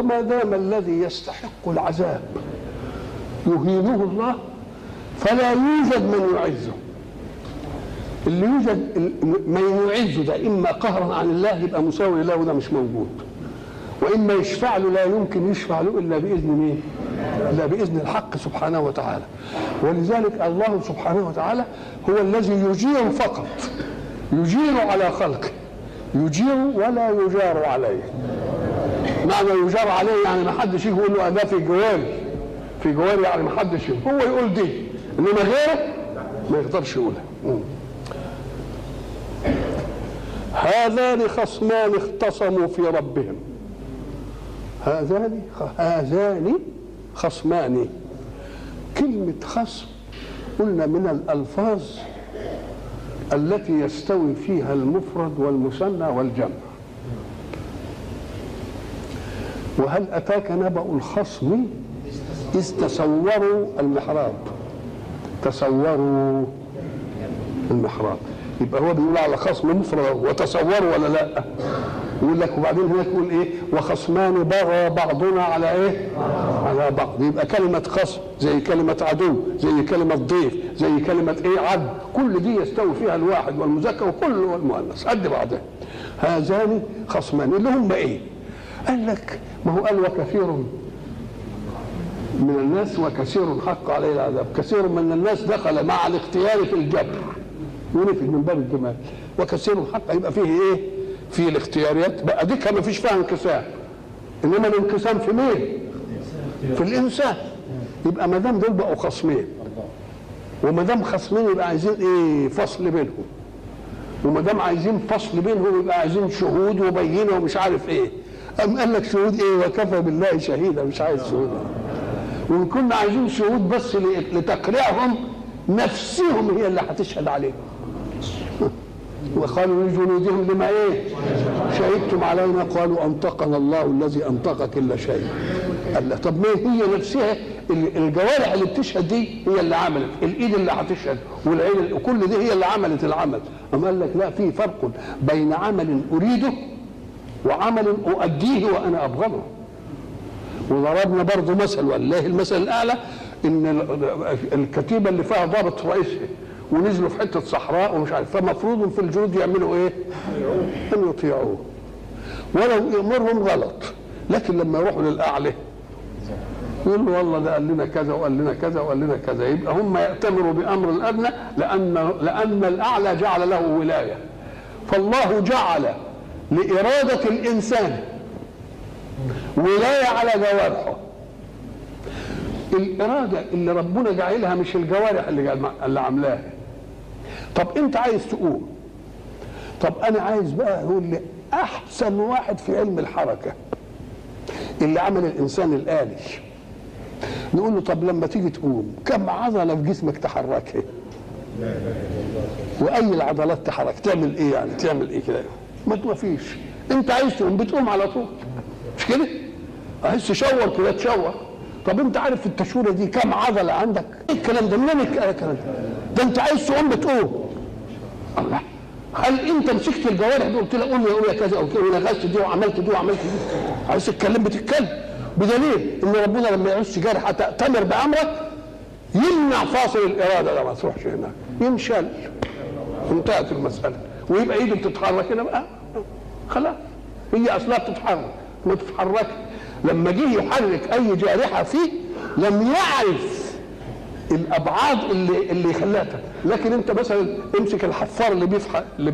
وما دام الذي يستحق العذاب يهينه الله فلا يوجد من يعزه اللي يوجد من يعزه ده اما قهرا عن الله يبقى مساوي له وده مش موجود واما يشفع له لا يمكن يشفع له الا باذن مين؟ الا باذن الحق سبحانه وتعالى ولذلك الله سبحانه وتعالى هو الذي يجير فقط يجير على خلقه يجير ولا يجار عليه معنى يجار عليه يعني ما حدش يجي يقول له ده في جواري في جواري يعني ما حدش هو يقول دي انما غيره ما يقدرش يقولها هذان خصمان اختصموا في ربهم هذان هذان خصمان كلمة خصم قلنا من الألفاظ التي يستوي فيها المفرد والمثنى والجمع وهل أتاك نبأ الخصم إذ تصوروا المحراب تصوروا المحراب يبقى هو بيقول على خصم مفرد وتصوروا ولا لا يقول لك وبعدين هناك يقول ايه وخصمان بغى بعضنا على ايه على بعض يبقى كلمة خصم زي كلمة عدو زي كلمة ضيف زي كلمة ايه عد كل دي يستوي فيها الواحد والمذكر وكل والمؤنث قد بعضها هذان خصمان اللي هم ايه قال لك ما هو قال وكثير من الناس وكثير حق عليه العذاب كثير من الناس دخل مع الاختيار في الجبر ونفد من باب الجمال وكثير حق يبقى فيه ايه في الاختياريات بقى دي ما فيش فيها انقسام انما الانقسام في مين في الانسان يبقى ما دام دول بقوا خصمين وما دام خصمين يبقى عايزين ايه فصل بينهم وما دام عايزين فصل بينهم يبقى عايزين شهود وبينه ومش عارف ايه أم قال لك شهود ايه وكفى بالله شهيدا مش عايز شهود وان كنا عايزين شهود بس لتقريعهم نفسهم هي اللي هتشهد عليهم وقالوا لجنودهم لما ايه شهدتم علينا قالوا انطقنا الله الذي انطق كل شيء قال له طب ما هي نفسها الجوارح اللي بتشهد دي هي اللي عملت الايد اللي هتشهد والعين كل دي هي اللي عملت العمل اما قال لك لا في فرق بين عمل اريده وعمل اؤديه وانا ابغضه وضربنا برضه مثل والله المثل الاعلى ان الكتيبه اللي فيها ضابط رئيسها ونزلوا في حته صحراء ومش عارف فمفروض في الجنود يعملوا ايه؟ ان يطيعوه ولو يامرهم غلط لكن لما يروحوا للاعلى يقول له والله ده قال لنا كذا وقال لنا كذا وقال لنا كذا يبقى هم يأتمروا بأمر الأدنى لأن لأن الأعلى جعل له ولاية فالله جعل لإرادة الإنسان ولاية على جوارحه الإرادة اللي ربنا جعلها مش الجوارح اللي اللي عاملاها طب أنت عايز تقوم طب أنا عايز بقى أقول لي أحسن واحد في علم الحركة اللي عمل الإنسان الآلي نقول له طب لما تيجي تقوم كم عضلة في جسمك تحركها وأي العضلات تحرك تعمل إيه يعني تعمل إيه كده ما فيش أنت عايز تقوم بتقوم على طول مش كده عايز تشور كده تشور طب انت عارف في التشوره دي كم عضله عندك؟ ايه الكلام ده؟ منين الكلام ده؟ ده انت عايز تقوم بتقوم. الله هل انت مسكت الجوارح دي قلت لها قوم يا قوم يا كذا قلت له نغزت دي وعملت دي وعملت دي عايز تتكلم بتتكلم بدليل ان ربنا لما يعوز جارح تأتمر بامرك يمنع فاصل الاراده ده ما تروحش هناك ينشل انتهت المساله ويبقى ايده بتتحرك هنا بقى خلاص هي اصلها بتتحرك ما تتحركش لما جه يحرك اي جارحه فيه لم يعرف الابعاد اللي اللي خلاتها لكن انت مثلا امسك الحفار اللي بيفحر اللي